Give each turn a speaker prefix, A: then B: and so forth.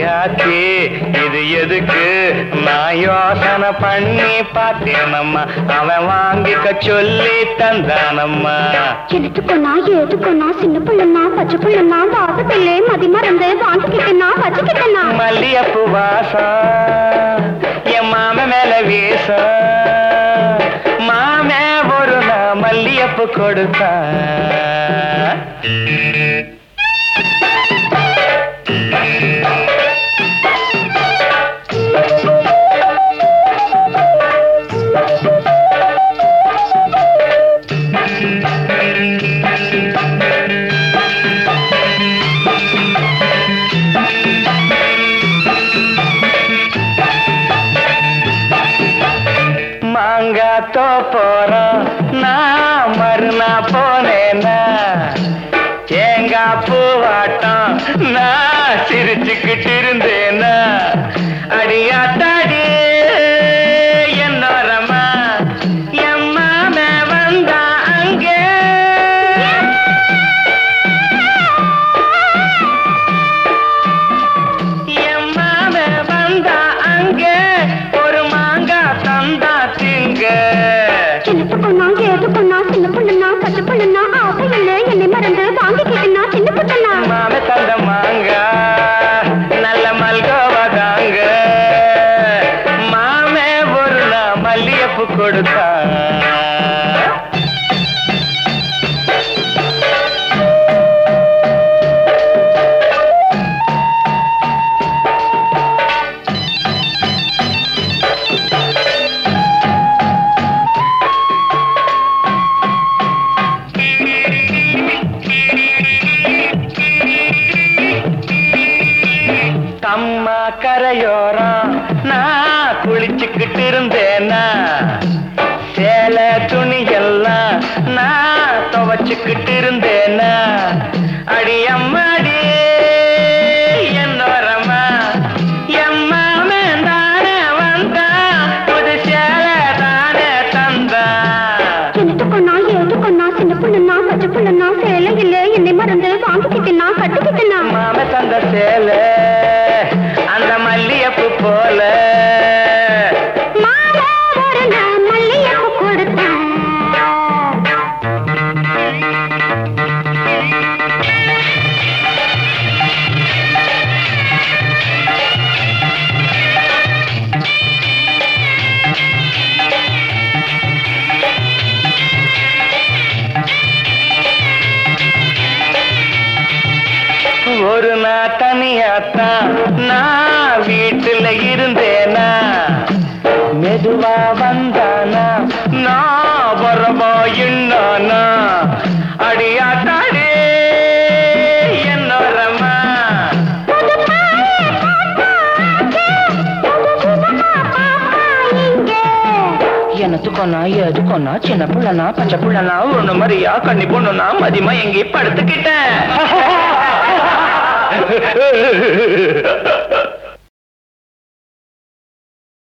A: ஆச்சு இது எதுக்கு நான் யோசனை பண்ணி பார்த்தேனம்மா அவன் வாங்கிக்க சொல்லி தந்தானம்மா
B: எடுத்துக்கொன்னா ஏத்துக்கொன்னா சின்ன பிள்ளைனா பச்சை பிள்ளைனா வாசத்திலே மதி மறந்து வாங்கிக்கிட்டனா வச்சுக்கிட்டனா
A: மல்லியப்பு வாசம் என் மாம மேல வீசம் மாமே ஒரு நான் மல்லியப்பு கொடுத்தான் மாங்காத்தோ போறோம் நான் மறுநா போனேன்னா தேங்காய் பூவாட்டம் நான் சிரிச்சுக்கிட்டு இருந்தேனா அடியாத்தாடி என்னோரமா எம்மாம வந்தா அங்கே எம்மாம வந்தா அங்கே ஒரு மாங்காய் தந்தா திங்க
B: எடுத்துக்கொன்னா ஏத்துக்கொன்னா சின்ன பிள்ளைனா பச்சை பிள்ளைனா ஆசையில்லை என்னை மறந்து வாங்கிக்கிட்டனா சின்ன பிள்ளைனா
A: மாம தந்த மாங்கா நல்ல மல்கோவா தாங்க மாமே ஒரு நாள் மல்லியப்பு கொடுத்தா கம்மா கரையோரம் நான் குளிச்சுக்கிட்டு இருந்தேனா சேலை துணி எல்லாம் நான் துவச்சுக்கிட்டு இருந்தேனா அடி அம்மாடி என்னோரமா எம்மாமே தானே வந்தா புது சேலை தானே தந்தா
B: எடுத்துக்கொன்னா ஏத்துக்கொன்னா சின்ன பிள்ளைனா பச்சை பிள்ளைனா சேலையில்லை என்னை மறந்து வாங்கிக்கிட்டனா கட்டிக்கிட்டனா
A: மாம தந்த சேலை அந்த மல்லியப்பு போல
B: மாலை ஒரு நாள் மல்லிகைப்பூ கொடுத்தேன்
A: ஒரு நாள் தனியாத்தான் நான் வீட்டுல இருந்தேனா மெதுவா வந்தானா நான் வரவா என்னானா அடியாத்தாடே என்னோரமா
B: புது பாயை பார்த்தாச்சு, புது விதமா பாப்பா இங்கே.
A: எனத்துக்கொன்னா எதுக்கொன்னா சின்ன புள்ளனா பச்சை புள்ளனா ஒண்ணு மாதிரியா கண்ணி பொண்ணுனா மதியமா எங்கே படுத்துக்கிட்டேன்